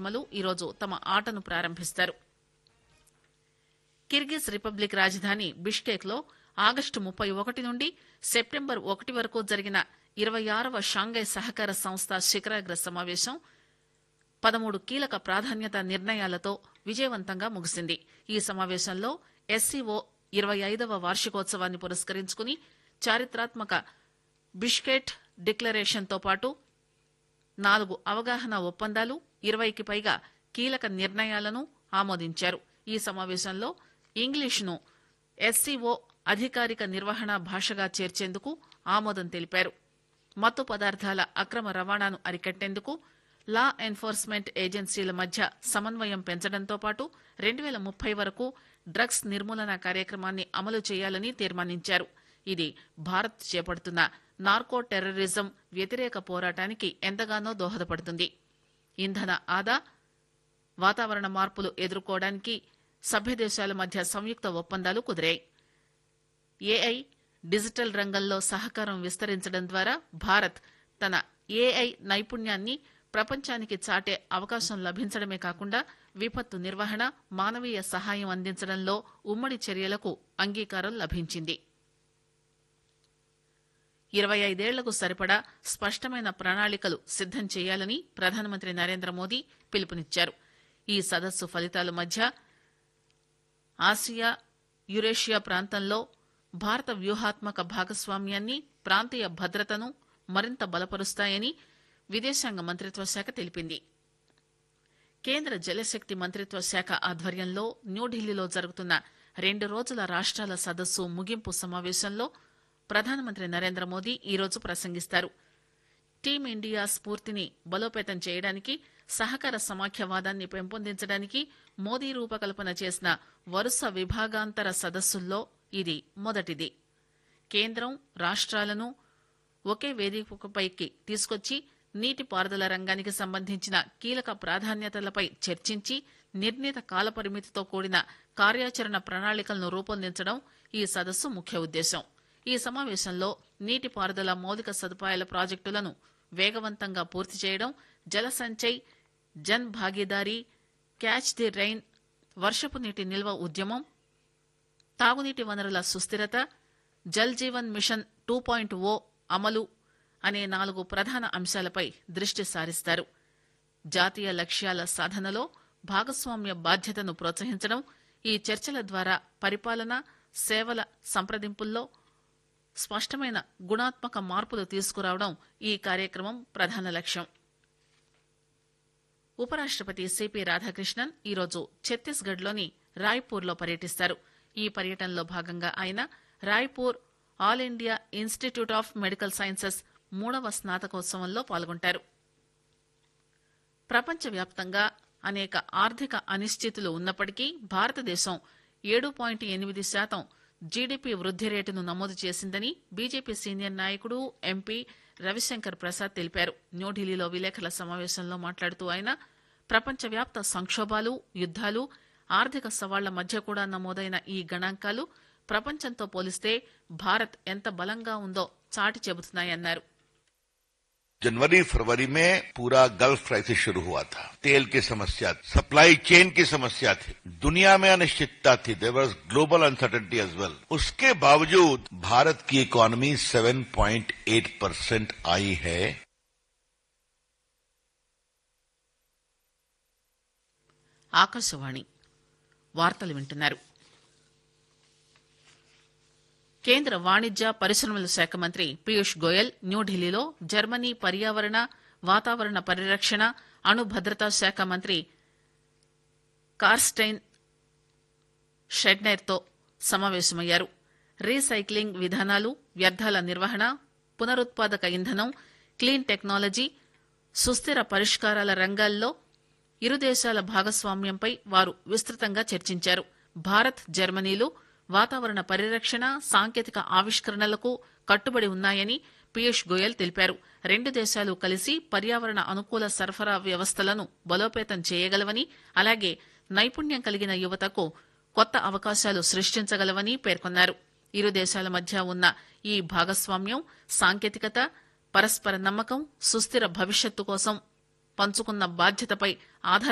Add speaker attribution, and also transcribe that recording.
Speaker 1: శర్మలు ఈరోజు తమ ఆటను ప్రారంభిస్తారు కిర్గిజ్ రిపబ్లిక్ రాజధాని బిష్కేక్ లో ఆగస్టు ముప్పై ఒకటి నుండి సెప్టెంబర్ ఒకటి వరకు జరిగిన ఇరవై ఆరవ షాంఘై సహకార సంస్థ శిఖరాగ్ర సమావేశం పదమూడు కీలక ప్రాధాన్యత నిర్ణయాలతో విజయవంతంగా ముగిసింది ఈ సమావేశంలో ఎస్సీఓ ఇరవై ఐదవ వార్షికోత్సవాన్ని పురస్కరించుకుని చారిత్రాత్మక బిష్కెట్ డిక్లరేషన్ తో పాటు నాలుగు అవగాహన ఒప్పందాలు ఇరవైకి పైగా కీలక నిర్ణయాలను ఆమోదించారు ఈ సమావేశంలో ఇంగ్లీష్ను ఎస్సీఓ అధికారిక నిర్వహణ భాషగా చేర్చేందుకు ఆమోదం తెలిపారు మత్తు పదార్థాల అక్రమ రవాణాను అరికట్టేందుకు లా ఎన్ఫోర్స్మెంట్ ఏజెన్సీల మధ్య సమన్వయం పెంచడంతో పాటు రెండు వేల ముప్పై వరకు డ్రగ్స్ నిర్మూలన కార్యక్రమాన్ని అమలు చేయాలని తీర్మానించారు ఇది భారత్ చేపడుతున్న నార్కో టెర్రరిజం వ్యతిరేక పోరాటానికి ఎంతగానో దోహదపడుతుంది ఇంధన ఆదా వాతావరణ మార్పులు ఎదుర్కోవడానికి సభ్య దేశాల మధ్య సంయుక్త ఒప్పందాలు కుదిరాయి ఏఐ డిజిటల్ రంగంలో సహకారం విస్తరించడం ద్వారా భారత్ తన ఏఐ నైపుణ్యాన్ని ప్రపంచానికి చాటే అవకాశం లభించడమే కాకుండా విపత్తు నిర్వహణ మానవీయ సహాయం అందించడంలో ఉమ్మడి చర్యలకు అంగీకారం లభించింది ఇరవై ఐదేళ్లకు సరిపడా స్పష్టమైన ప్రణాళికలు సిద్దం చేయాలని ప్రధానమంత్రి నరేంద్ర మోదీ పిలుపునిచ్చారు ఈ సదస్సు ఫలితాల మధ్య ఆసియా యురేషియా ప్రాంతంలో భారత వ్యూహాత్మక భాగస్వామ్యాన్ని ప్రాంతీయ భద్రతను మరింత బలపరుస్తాయని విదేశాంగ మంత్రిత్వ శాఖ తెలిపింది కేంద్ర జలశక్తి మంత్రిత్వ శాఖ ఆధ్వర్యంలో న్యూఢిల్లీలో జరుగుతున్న రెండు రోజుల రాష్ట్రాల సదస్సు ముగింపు సమావేశంలో ప్రధానమంత్రి నరేంద్ర మోదీ ఈరోజు ప్రసంగిస్తారు టీమిండియా స్ఫూర్తిని బలోపేతం చేయడానికి సహకార సమాఖ్యవాదాన్ని పెంపొందించడానికి మోదీ రూపకల్పన చేసిన వరుస విభాగాంతర సదస్సుల్లో ఇది మొదటిది కేంద్రం రాష్ట్రాలను ఒకే వేదికపైకి తీసుకొచ్చి నీటిపారుదల రంగానికి సంబంధించిన కీలక ప్రాధాన్యతలపై చర్చించి నిర్ణీత కాలపరిమితితో కూడిన కార్యాచరణ ప్రణాళికలను రూపొందించడం ఈ సదస్సు ముఖ్య ఉద్దేశం ఈ సమావేశంలో నీటిపారుదల మౌలిక సదుపాయాల ప్రాజెక్టులను వేగవంతంగా పూర్తి చేయడం Jal Sanchay Jan Bhagidari catch the rain వర్షపు నీటి నిల్వ ఉద్యమం తాగునీటి వనరుల సుస్థిరత Jal Jeevan mission two point O అమలు అనే నాలుగు ప్రధాన అంశాలపై దృష్టి సారిస్తారు జాతీయ లక్ష్యాల సాధనలో భాగస్వామ్య బాధ్యతను ప్రోత్సహించడం ఈ చర్చల ద్వారా పరిపాలన సేవల సంప్రదింపుల్లో స్పష్టమైన గుణాత్మక మార్పులు తీసుకురావడం ఈ కార్యక్రమం ప్రధాన లక్ష్యం ఉపరాష్టపతి సిపి రాధాకృష్ణన్ ఈరోజు ఛత్తీస్గఢ్ లోని రాయ్పూర్ లో పర్యటిస్తారు ఈ పర్యటనలో భాగంగా ఆయన Raipur all India institute of medical sciences మూడవ స్నాతకోత్సవంలో పాల్గొంటారు ప్రపంచవ్యాప్తంగా అనేక ఆర్థిక అనిశ్చితులు ఉన్నప్పటికీ భారతదేశం ఏడు పాయింట్ ఎనిమిది శాతం జీడీపీ వృద్ది రేటును నమోదు చేసిందని బీజేపీ సీనియర్ నాయకుడు ఎంపీ రవిశంకర్ ప్రసాద్ తెలిపారు న్యూఢిల్లీలో విలేకరుల సమావేశంలో మాట్లాడుతూ ఆయన ప్రపంచవ్యాప్త సంక్షోభాలు యుద్దాలు ఆర్థిక సవాళ్ల మధ్య కూడా నమోదైన ఈ గణాంకాలు ప్రపంచంతో పోలిస్తే భారత్ ఎంత బలంగా ఉందో చాటి చెబుతున్నాయన్నారు
Speaker 2: जनवरी फरवरी में पूरा गल्फ क्राइसिस शुरू हुआ था तेल की समस्या सप्लाई चेन की समस्या थी दुनिया में अनिश्चितता थी there was global uncertainty as well उसके बावजूद भारत की इकोनॉमी 7.8 परसेंट आई है
Speaker 1: ఆకాశవాణి వార్తలు వింటున్నారు కేంద్ర వాణిజ్య పరిశ్రమల శాఖ మంత్రి పీయూష్ గోయల్ న్యూఢిల్లీలో జర్మనీ పర్యావరణ వాతావరణ పరిరక్షణ అణు భద్రతా శాఖ మంత్రి కార్స్టైన్ షెడ్నైర్తో సమావేశమయ్యారు రీసైక్లింగ్ విధానాలు వ్యర్థాల నిర్వహణ పునరుత్పాదక ఇంధనం క్లీన్ టెక్నాలజీ సుస్థిర పరిష్కారాల రంగాల్లో ఇరు దేశాల భాగస్వామ్యంపై వారు విస్తృతంగా చర్చించారు భారత్ జర్మనీలు వాతావరణ పరిరక్షణ సాంకేతిక ఆవిష్కరణలకు కట్టుబడి ఉన్నాయని పీయూష్ గోయల్ తెలిపారు రెండు దేశాలు కలిసి పర్యావరణ అనుకూల సరఫరా వ్యవస్థలను బలోపేతం చేయగలవని అలాగే నైపుణ్యం కలిగిన యువతకు కొత్త అవకాశాలు సృష్టించగలవని పేర్కొన్నారు ఇరు దేశాల మధ్య ఉన్న ఈ భాగస్వామ్యం సాంకేతికత పరస్పర నమ్మకం సుస్థిర భవిష్యత్తు కోసం పంచుకున్న బాధ్యతపై ఆధార